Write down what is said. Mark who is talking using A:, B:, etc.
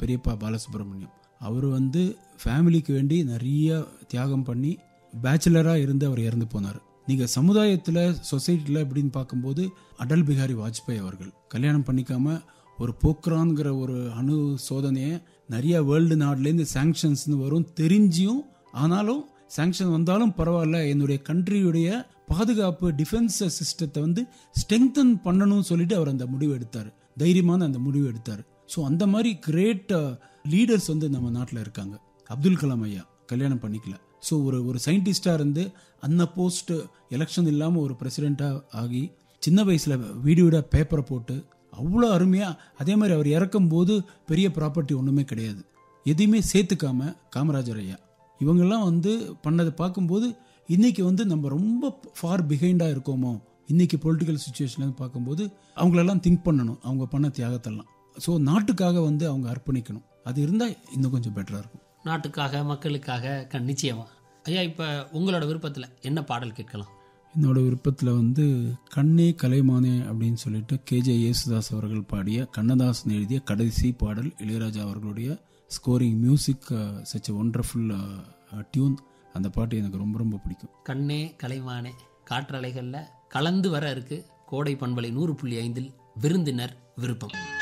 A: பெரியப்பா பாலசுப்ரமணியம் அவர் வந்து ஃபேமிலிக்கு வேண்டி நிறைய தியாகம் பண்ணி பேச்சுலராக இருந்து அவர் இறந்து போனார் நீங்கள் சமுதாயத்தில் சொசைட்டியில் எப்படின்னு பார்க்கும்போது அடல் பிகாரி வாஜ்பாய் அவர்கள் கல்யாணம் பண்ணிக்காம ஒரு போக்ரான்ங்கிற ஒரு அணு சோதனையை நிறைய வேர்ல்டு நாடுலேருந்து சாங்ஷன்ஸ்னு வரும் தெரிஞ்சியும் ஆனாலும் சாங்ஷன் வந்தாலும் பரவாயில்ல என்னுடைய கண்ட்ரியுடைய பாதுகாப்பு டிஃபென்ஸ் சிஸ்டத்தை வந்து ஸ்ட்ரெங்தன் பண்ணணும்னு சொல்லிட்டு அவர் அந்த முடிவு எடுத்தார் தைரியமான அந்த முடிவு எடுத்தார் ஸோ அந்த மாதிரி கிரேட் லீடர்ஸ் வந்து நம்ம நாட்டில் இருக்காங்க அப்துல் கலாம் ஐயா கல்யாணம் பண்ணிக்கல ஸோ ஒரு ஒரு சயின்டிஸ்டாக இருந்து அந்த போஸ்ட் எலெக்ஷன் இல்லாமல் ஒரு பிரசிடெண்ட்டாக ஆகி சின்ன வயசில் வீடியோட பேப்பரை போட்டு அவ்வளோ அருமையாக அதே மாதிரி அவர் இறக்கும் போது பெரிய ப்ராப்பர்ட்டி ஒன்றுமே கிடையாது எதையுமே சேர்த்துக்காம காமராஜர் ஐயா இவங்கெல்லாம் வந்து பண்ணதை பார்க்கும்போது இன்னைக்கு வந்து நம்ம ரொம்ப ஃபார் பிஹைண்டாக இருக்கோமோ இன்னைக்கு பொலிட்டிக்கல் சுச்சுவேஷன்லேருந்து பார்க்கும்போது அவங்களெல்லாம் திங்க் பண்ணணும் அவங்க பண்ண தியாகத்தெல்லாம் ஸோ நாட்டுக்காக வந்து அவங்க அர்ப்பணிக்கணும் அது இருந்தால் இன்னும் கொஞ்சம் பெட்டராக இருக்கும்
B: நாட்டுக்காக மக்களுக்காக க நிச்சயமா ஐயா இப்போ உங்களோட விருப்பத்தில் என்ன பாடல் கேட்கலாம்
A: என்னோட விருப்பத்தில் வந்து கண்ணே கலைமானே அப்படின்னு சொல்லிட்டு கேஜே யேசுதாஸ் அவர்கள் பாடிய கண்ணதாசன் எழுதிய கடைசி பாடல் இளையராஜா அவர்களுடைய scoring music such wonderful tune அந்த பாட்டு எனக்கு ரொம்ப ரொம்ப பிடிக்கும்
B: கண்ணே கலைமானே காற்றலைகளில் கலந்து வர இருக்கு கோடை பண்பலை நூறு புள்ளி ஐந்தில் விருந்தினர் விருப்பம்